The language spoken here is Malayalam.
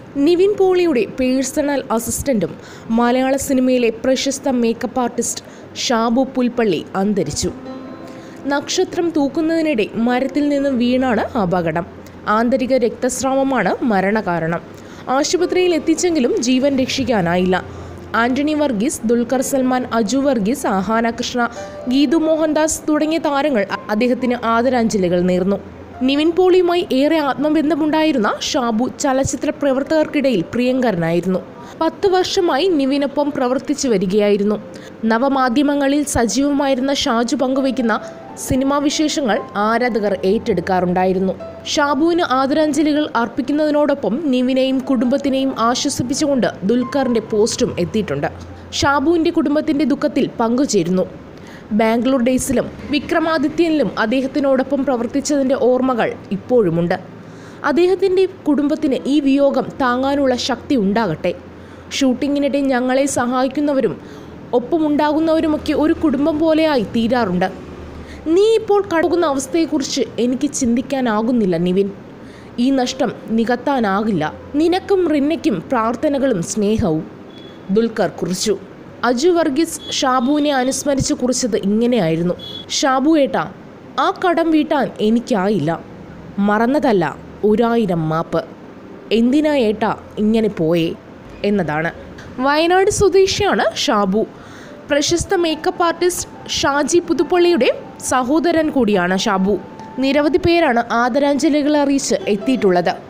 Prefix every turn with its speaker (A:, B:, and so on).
A: നിവിൻ പോളിയുടെ പേഴ്സണൽ അസിസ്റ്റന്റും മലയാള സിനിമയിലെ പ്രശസ്ത മേക്കപ്പ് ആർട്ടിസ്റ്റ് ഷാബു പുൽപ്പള്ളി അന്തരിച്ചു നക്ഷത്രം തൂക്കുന്നതിനിടെ മരത്തിൽ നിന്നും വീണാണ് അപകടം ആന്തരിക രക്തസ്രാവമാണ് മരണകാരണം ആശുപത്രിയിൽ എത്തിച്ചെങ്കിലും ജീവൻ രക്ഷിക്കാനായില്ല ആന്റണി വർഗീസ് ദുൽഖർ സൽമാൻ അജു വർഗീസ് ആഹാന കൃഷ്ണ ഗീതു മോഹൻദാസ് തുടങ്ങിയ താരങ്ങൾ അദ്ദേഹത്തിന് ആദരാഞ്ജലികൾ നേർന്നു നിവിൻ പോളിയുമായി ഏറെ ആത്മബന്ധമുണ്ടായിരുന്ന ഷാബു ചലച്ചിത്ര പ്രവർത്തകർക്കിടയിൽ പ്രിയങ്കരനായിരുന്നു പത്ത് വർഷമായി നിവിനൊപ്പം പ്രവർത്തിച്ചു വരികയായിരുന്നു നവമാധ്യമങ്ങളിൽ സജീവമായിരുന്ന ഷാജു പങ്കുവയ്ക്കുന്ന സിനിമാ വിശേഷങ്ങൾ ആരാധകർ ഏറ്റെടുക്കാറുണ്ടായിരുന്നു ഷാബുവിന് ആദരാഞ്ജലികൾ അർപ്പിക്കുന്നതിനോടൊപ്പം നിവിനെയും കുടുംബത്തിനെയും ആശ്വസിപ്പിച്ചുകൊണ്ട് ദുൽഖറിന്റെ പോസ്റ്റും എത്തിയിട്ടുണ്ട് ഷാബുവിന്റെ കുടുംബത്തിന്റെ ദുഃഖത്തിൽ പങ്കുചേരുന്നു ബാംഗ്ലൂർ ഡേയ്സിലും വിക്രമാദിത്യനിലും അദ്ദേഹത്തിനോടൊപ്പം പ്രവർത്തിച്ചതിൻ്റെ ഓർമ്മകൾ ഇപ്പോഴുമുണ്ട് അദ്ദേഹത്തിൻ്റെ കുടുംബത്തിന് ഈ വിയോഗം താങ്ങാനുള്ള ശക്തി ഉണ്ടാകട്ടെ ഷൂട്ടിങ്ങിനിടെ ഞങ്ങളെ സഹായിക്കുന്നവരും ഒപ്പമുണ്ടാകുന്നവരുമൊക്കെ ഒരു കുടുംബം പോലെയായി തീരാറുണ്ട് നീ ഇപ്പോൾ കടക്കുന്ന അവസ്ഥയെക്കുറിച്ച് എനിക്ക് ചിന്തിക്കാനാകുന്നില്ല നിവിൻ ഈ നഷ്ടം നികത്താനാകില്ല നിനക്കും റിന്നയ്ക്കും പ്രാർത്ഥനകളും സ്നേഹവും ദുൽഖർ കുറിച്ചു അജു വർഗീസ് ഷാബുവിനെ അനുസ്മരിച്ച് കുറിച്ചത് ഇങ്ങനെയായിരുന്നു ഷാബു ഏട്ടാ ആ കടം വീട്ടാൻ എനിക്കായില്ല മറന്നതല്ല ഒരായിരം മാപ്പ് എന്തിനാ ഏട്ടാ ഇങ്ങനെ പോയേ എന്നതാണ് വയനാട് സ്വദേശിയാണ് ഷാബു പ്രശസ്ത മേക്കപ്പ് ആർട്ടിസ്റ്റ് ഷാജി പുതുപ്പള്ളിയുടെ സഹോദരൻ കൂടിയാണ് ഷാബു നിരവധി പേരാണ് ആദരാഞ്ജലികൾ അറിയിച്ച് എത്തിയിട്ടുള്ളത്